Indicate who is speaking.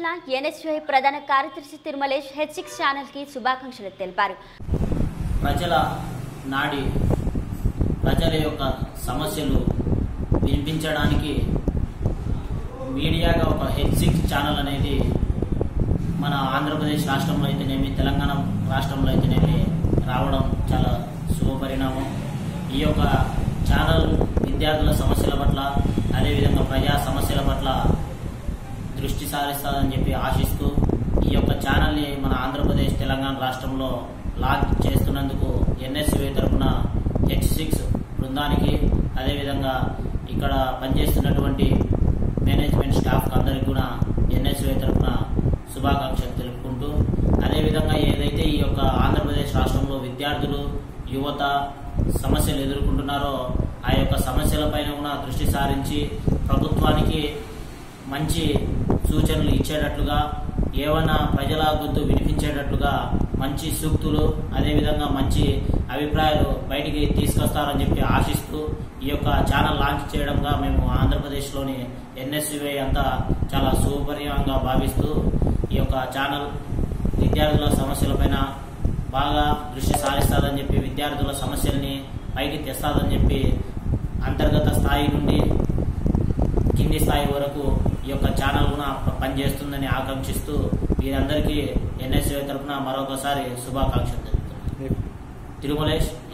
Speaker 1: జిల్లా ఎన్ఎస్యుఐ ప్రధాన కార్యదర్శి తిరుమలేష్ హెచ్ సిక్స్ ఛానల్ కి శుభాకాంక్షలు తెలిపారు
Speaker 2: ప్రజల నాడి ప్రజల యొక్క సమస్యలు వినిపించడానికి మీడియాగా ఒక హెచ్ సిక్స్ ఛానల్ అనేది మన ఆంధ్రప్రదేశ్ రాష్ట్రంలో అయితేనేమి తెలంగాణ రాష్ట్రంలో అయితేనేమి రావడం చాలా శుభపరిణామం ఈ యొక్క ఛానల్ విద్యార్థుల సమస్యల పట్ల అదేవిధంగా ప్రజా సమస్యల పట్ల దృష్టి సారిస్తుందని చెప్పి ఆశిస్తూ ఈ యొక్క ఛానల్ని మన ఆంధ్రప్రదేశ్ తెలంగాణ రాష్ట్రంలో లాంచ్ చేస్తున్నందుకు ఎన్ఎస్యుఐ తరఫున హెచ్ సిక్స్ బృందానికి అదేవిధంగా ఇక్కడ పనిచేస్తున్నటువంటి మేనేజ్మెంట్ స్టాఫ్ అందరికి కూడా ఎన్ఎస్యుఐ తరఫున శుభాకాంక్షలు తెలుపుకుంటూ అదేవిధంగా ఏదైతే ఈ యొక్క ఆంధ్రప్రదేశ్ రాష్ట్రంలో విద్యార్థులు యువత సమస్యలు ఎదుర్కొంటున్నారో ఆ యొక్క సమస్యలపైన కూడా దృష్టి సారించి ప్రభుత్వానికి మంచి సూచనలు ఇచ్చేటట్లుగా ఏమైనా ప్రజల గొంతు వినిపించేటట్లుగా మంచి సూక్తులు అదేవిధంగా మంచి అభిప్రాయాలు బయటికి తీసుకొస్తారని చెప్పి ఆశిస్తూ ఈ యొక్క ఛానల్ లాంచ్ చేయడంగా మేము ఆంధ్రప్రదేశ్లోని ఎన్ఎస్యుఐ అంతా చాలా శుభపరిణంగా భావిస్తూ ఈ యొక్క ఛానల్ విద్యార్థుల సమస్యలపైన బాగా దృష్టి సారిస్తాదని చెప్పి విద్యార్థుల సమస్యల్ని పైకి తెస్తాదని చెప్పి అంతర్గత స్థాయి నుండి కింది స్థాయి వరకు ఈ యొక్క ఛానల్ కూడా పనిచేస్తుందని ఆకాంక్షిస్తూ వీరందరికీ ఎన్ఎస్ఏ తరఫున మరొకసారి శుభాకాంక్షలు తెలుపుతున్నాను తిరుమలేష్